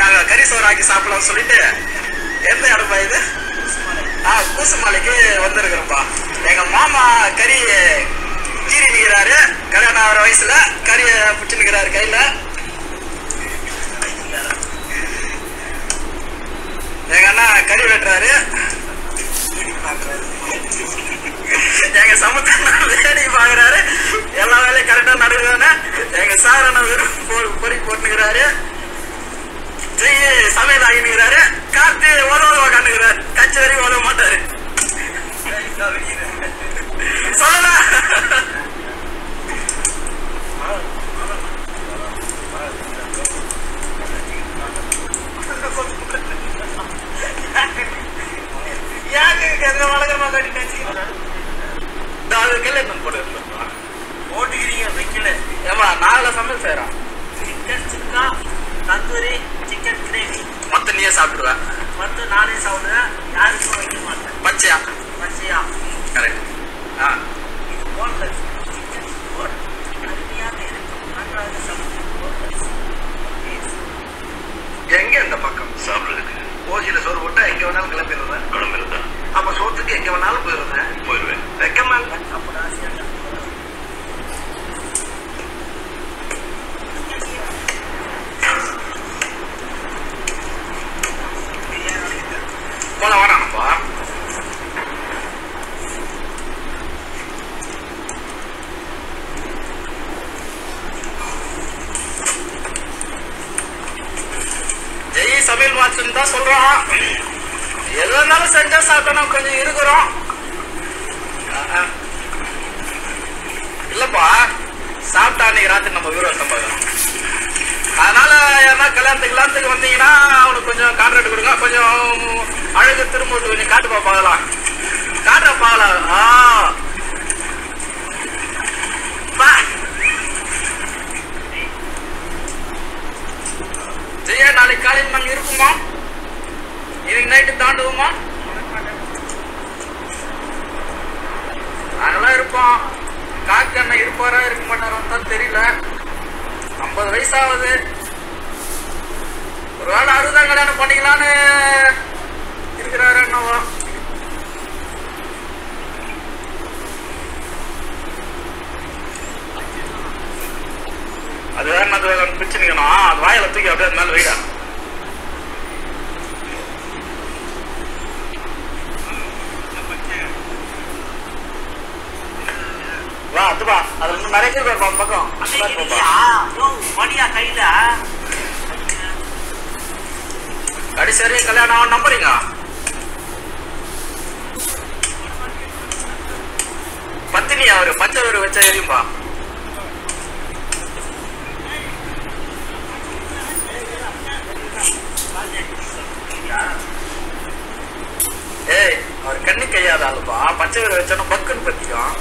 நாங்க கறி சோறு ஆக்கி சாப்பிடலாம் சொல்லிட்டு எந்த இடம்பா இது ஆ கூசுமலைக்கு வந்திருக்கிறோம்ப்பா எங்க மாமா கறி கீறி நிற்கிறாரு கல்யாணம் ஆகிற வயசுல கறியை பிடிச்சு நிற்கிறாரு கையில எங்க அண்ணா கறி வெட்டுறாரு எங்க சமுத்திரம் வேடி பாக்குறாரு எல்லா வேலையும் கரெக்டா நடக்குதானே எங்க சார் அண்ணா வெறும் பொ- பொறி போட்டுக்கிறாரு ஜெய் சமையல் ஆகினுக்கிறாரு காத்து உதவ உக்காந்துக்கிறாரு கட்சி வரைக்கும் உதவ மாட்டாரு சொல்லலாம் யாருக்கு எந்த வழக்கமா கட்டி அது கல்யாணம் போட்டு ஓட்டுக்கிறீங்க வைக்கல ஏமா நாங்கள சமையல் செய்யறோம் chicken sukka tandoori chicken gravy மொத்த நீயே சாப்பிடுவேன் வந்து நானே சாப்பிடுவேன் யாருக்கும் வைக்க மாட்டேன் பச்சையா பச்சையா கரெக்ட் ஆ இது போன்லெஸ் சிக்கன் போன் அருமையாக இருக்கும் நன்றாக சமைக்கும் போன்லெஸ் எங்க இந்த பக்கம் சாப்பிடுறதுக்கு ஓசியில சோறு போட்டா எங்க வேணாலும் கிளம்பிடுறேன் குழம்பு இருந்தா அப்ப சோத்துக்கு எங்க வேணாலும் போயிடுறேன் போயிடுவேன் வெக்கமா இல்ல அப்படா சேர்ந்து போல வேணாம்ப்பா ஜெய் சமையல் மாத்துன்னு தான் சொல்றோம் எது இருந்தாலும் செஞ்சா சாப்பிட்டோம் கொஞ்சம் இருக்கிறோம் ஆஹா. இல்லப்பா சாப்பிட்டா அன்னைக்கு ராத்திரி நம்ம வீரம் சம்பாதிக்கணும் அதனால யாரா கல்யாணத்துக்கு கல்யாணத்துக்கு வந்தீங்கன்னா அவனுக்கு கொஞ்சம் கான்ட்ராக்ட் கொடுங்க கொஞ்சம் அழகு திரும்ப கொஞ்சம் காட்டுப்பா பார்க்கலாம் காட்டுற பார்க்கலாம் ஆ பா. ஜெயா நாளைக்கு காலையில் நாங்க இருக்குமா இன்னைக்கு நைட்டு தாண்டுவோமா நாங்களாம் இருப்போம் காக்கு அண்ணன் இருப்பாரா இருக்க மாட்டாரான்னு தான் தெரியல ஐம்பது வயசாகுது ஒரு வேளை அறுபதாம் கல்யாணம் பண்ணிக்கலான்னு இருக்கிறாரு என்னவோ அது வேற என்னது வேலை பிச்சு நிக்கணும் அது வாயில தூக்கி அப்படியே அது மேல வைடா வா அது வா அதுல இன்னும் நிறைய பேர் இருப்பாங்க பக்கம் அந்த மாதிரி போப்பா. யோ மடியா கையில கடைசி வரையும் கல்யாணம் ஆகும் நம்புறீங்க பத்தினி அவரு பச்சை ஒரு வச்ச எரியும்பா ஏய் அவர் கண்ணு கையாத ஆளுப்பா பச்சை ஒரு வச்சோன்னா பக்குன்னு பத்திக்கும்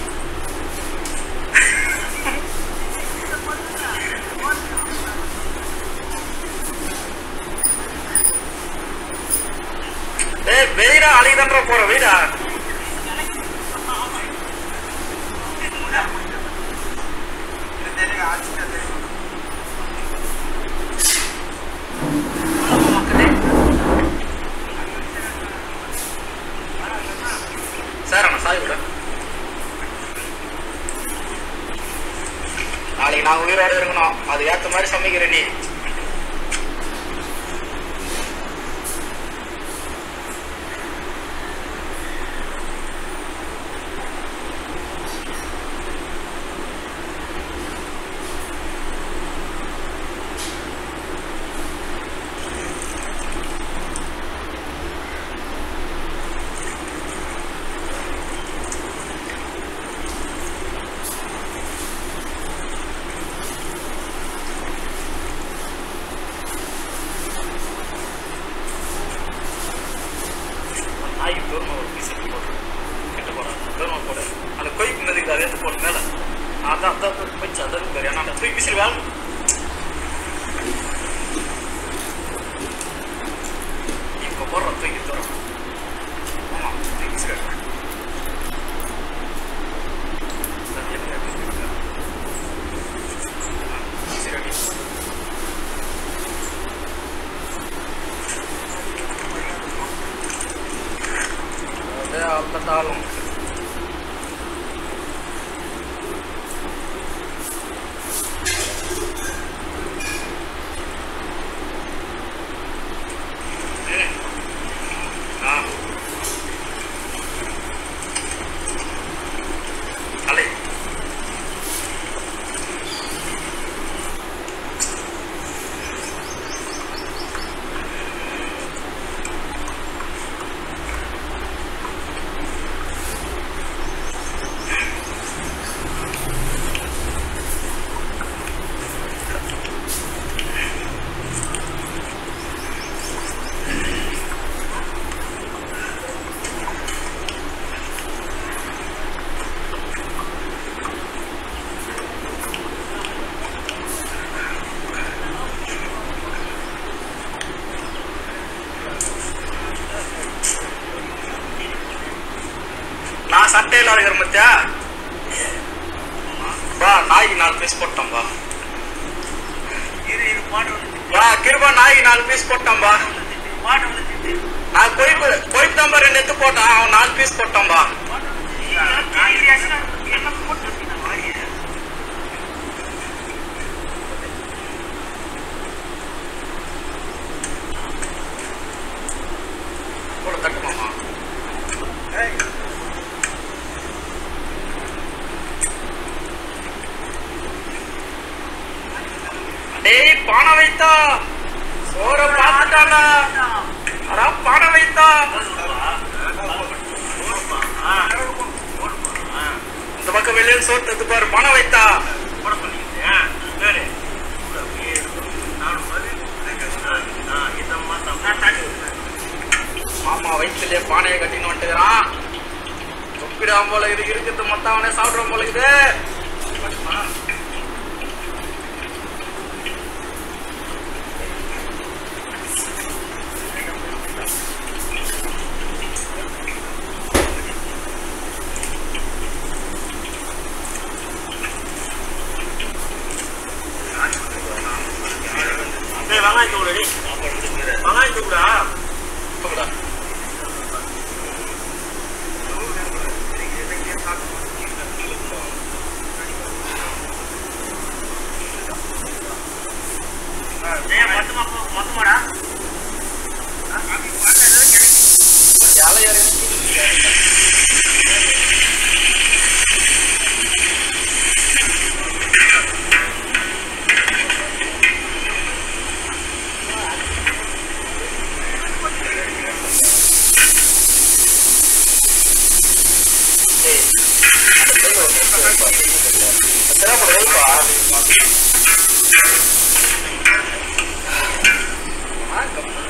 ஏய் வெயிடா அழிதான்ற போற வெயிடா சார் அண்ணா சாய் விட நாளைக்கு நான் உயிரோட இருக்கணும் அது ஏத்த மாதிரி சமைக்கிறேன் நீ நாய்க்கு தூரமா ஒரு பீஸ் எடுத்து போட்டு கெட்டு போறாங்க தூரமா போடு அந்த கொய்க்கு நதிக்கு அதை எடுத்து போட்டு மேல அதான் அதான் போச்சு அதான் பேர் ஏன்னா அந்த தூக்கி பீசில் வேலை இப்போ போடுற தூக்கி தூரம் ஆமா தூக்கி பீசில் எடுக்கிறேன் பார்த்தாலும் ஆ. அலை நான் சட்டையில இருக்கிற மத்தியா வா நாய்க்கு நாலு பீஸ் போட்டோம் வா இரு இரு பாட்டு வந்து வா கிருபா நாய்க்கு நாலு பீஸ் போட்டோம் வா பாட்டு வந்து திட்டு நான் கொய்ப்பு கொய்ப்பு தான் ரெண்டு எடுத்து போட்டான் அவன் நாலு பீஸ் போட்டான் வா நான் இரியாச்சுன்னா என்ன போட்டு வாங்க கூட தட்டுமாமா டேய் பானை வைத்தா சோற பார்த்துட்டானா அடா பானை வைத்தா இந்த பக்கம் வெளியே சோறு தத்து பாரு பானை வைத்தா மாமா வயிற்றுலயே பானையை கட்டின்னு வந்துட்டுக்கிறான் ஒப்பிடாம போல இது இருக்குது மொத்தம் அவனே சாப்பிடுற போல இது போங்கடா. மொத்தமாடா இலை இறங்கி டேய், அந்த கையில ஒரு நிமிஷம் வைப்பா. சிறப்பு வைப்பா. ஆ, கம்முனு.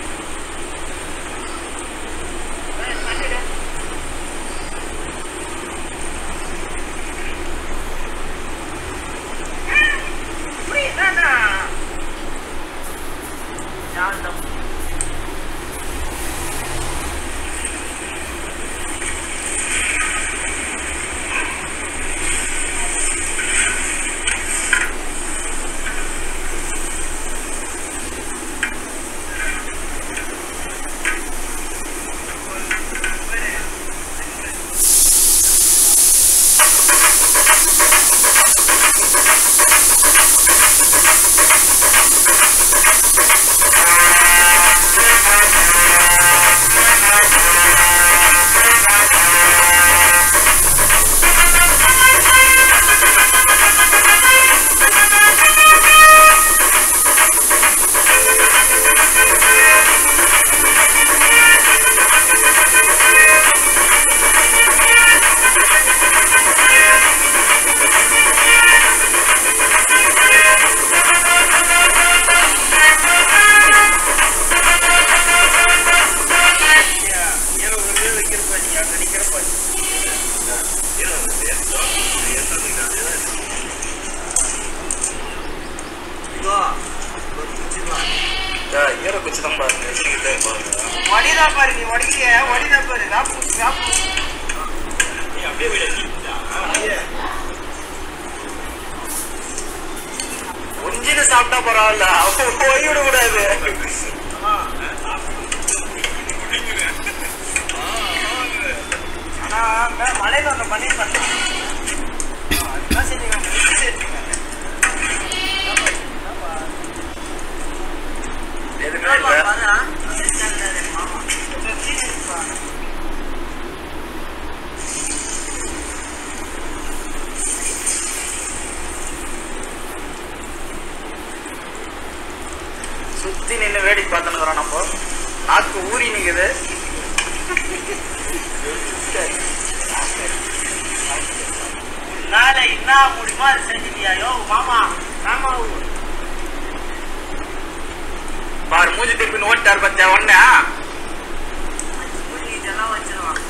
ஏய், ஈர குச்சி தான் பாருங்க வச்சுக்கிட்டே பாருங்க வடிதா பாரு நீ வடிக்கிய வடிதா பாரு ராப்பு ராப்பு ஒஞ்சின்னு சாப்பிட்டா பரவாயில்ல அவன் போய் விட கூடாது நான் மே- மலையில ஒண்ணு பண்ணிருப்பேன் அதுதான் சரி இவன் வெளியே சேர்த்துங்க. எதுவுமே இல்லை சுத்தி நின்று வேடிக்கை பார்த்துன்னு நம்ம நாக்கு ஊறி நிக்குது நாளை என்ன முடியுமோ அதை செஞ்சுட்டியா யோ மாமா மாமா பாரு மூஞ்சி திருப்பி ஓட்டார் பத்தியா ஒண்ணா இதெல்லாம் வச்சிருவான்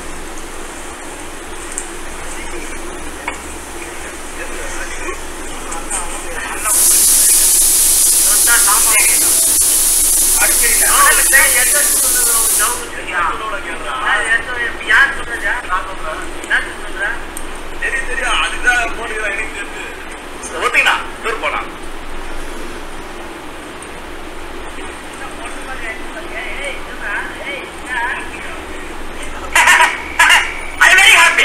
தெரியும் தெரியும் அதுதான் போட்டுக்கிறேன் எனக்கு தெரிஞ்சு ஒத்துக்கினா டூர் போலாம் ஐ வெரி ஹாப்பி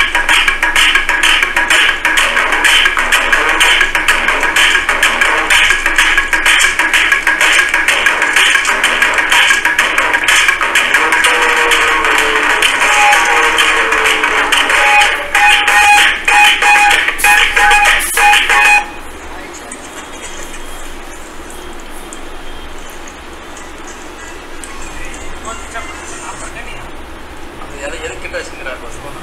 அது எதை எதுக்கிட்ட வச்சுக்கிறார் பஸ் போனா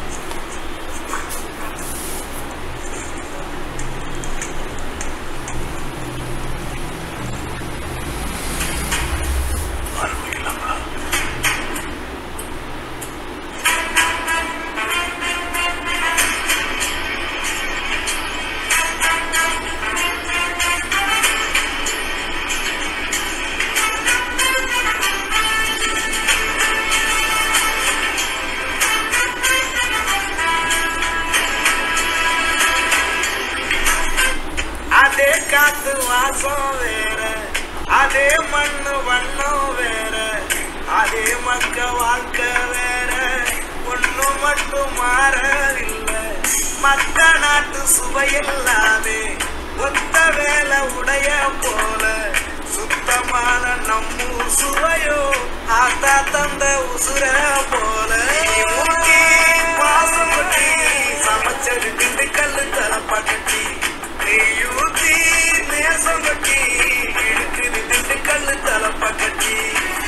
அதே காத்து வாசம் வேற அதே மண்ணு வண்ணம் வேற அதே மக்க வாழ்க்கை வேற ஒண்ணு மட்டும் மாறவில்லை மக்க நாட்டு சுவையில்லாமே ஒத்த வேலை உடைய போல சுத்தமான நம்மூர் சுவையோ ஆத்தா தந்த உசுர போல ஊட்டி பாசம் ஊட்டி சமைச்சது திண்டுக்கல்லு தலப்பட்டி நெய்யூத்தி நேசம் கட்டி இழுக்குது திண்டுக்கல்லு தலப்பட்டி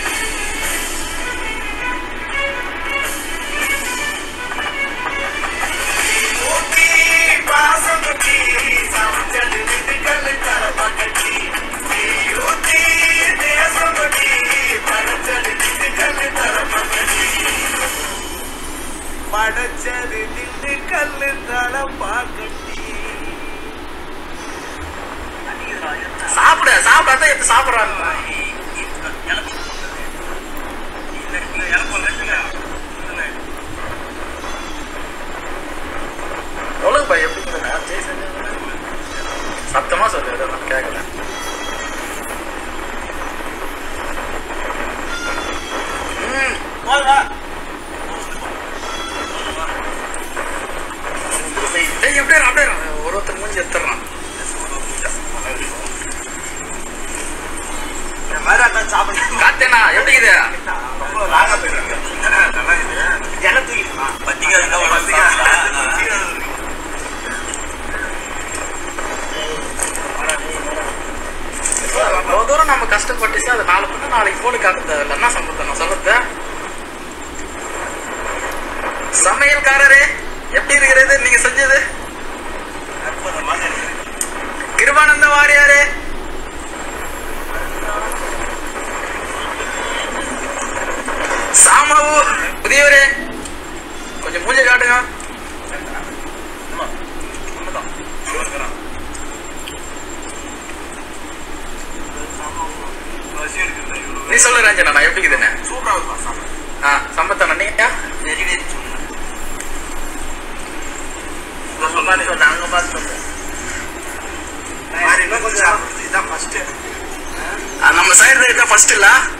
ஊட்டி பாசம் கட்டி சமைச்சது திண்டுக்கல்லு தலப்பட்டி நெய்யூத்தி நேசம் கட்டி படைச்சது திண்டுக்கல்லு தலப்பட்டி படைச்சது திண்டுக்கல்லு தலப்பாக்கட்டி சாப்பிட சாப்பிடாத எடுத்து சாப்பிடுறாங்க சொல்லுங்க பா எப்படி இருந்ததுண்ணா? ஜெய் செஞ்சது. சத்தமா சொல்லு இதெல்லாம் கேட்கல ம், போதுமா டேய், அப்படியே இரு, அப்படியே இரு. ஒரு ஒருத்தர் மூஞ்சி எடுத்துடுறான் இந்த மாதிரி அதான் சாப்பிடணும் காத்தேனா எப்படி இது ரொம்ப லாங்கா போயிடுறாங்க நல்லா இது ஜன தூக்கிடுமா அவ்வளோ தூரம் நம்ம கஷ்டப்பட்டுச்சு அது நாலு பண்ண நாளைக்கு போட்டு காட்ட தேவையில்ல என்ன சம்பந்தம் சொல்லுறது சமையல்காரரே எப்படி இருக்கிறது நீங்க செஞ்சது கிருபானந்த வாரியாரே சாமாவு புதியவரே கொஞ்சம் மூஞ்ச காட்டுங்க நீ சொல்லு ரஞ்சனா நான் எப்படி இருக்குதுன்னு சூப்பரா இருக்கும் சாமி ஆ சம்பத்தான நீங்க வெரி வெரி சூப்பர் நம்ம பார்த்து சொல்லு அங்க பார்த்து சொல்லு மாதிரி இன்னும் கொஞ்சம் சாப்பிடுறது இதான் ஃபர்ஸ்ட் நம்ம சைடு தான் ஃபர்ஸ்ட் இல்ல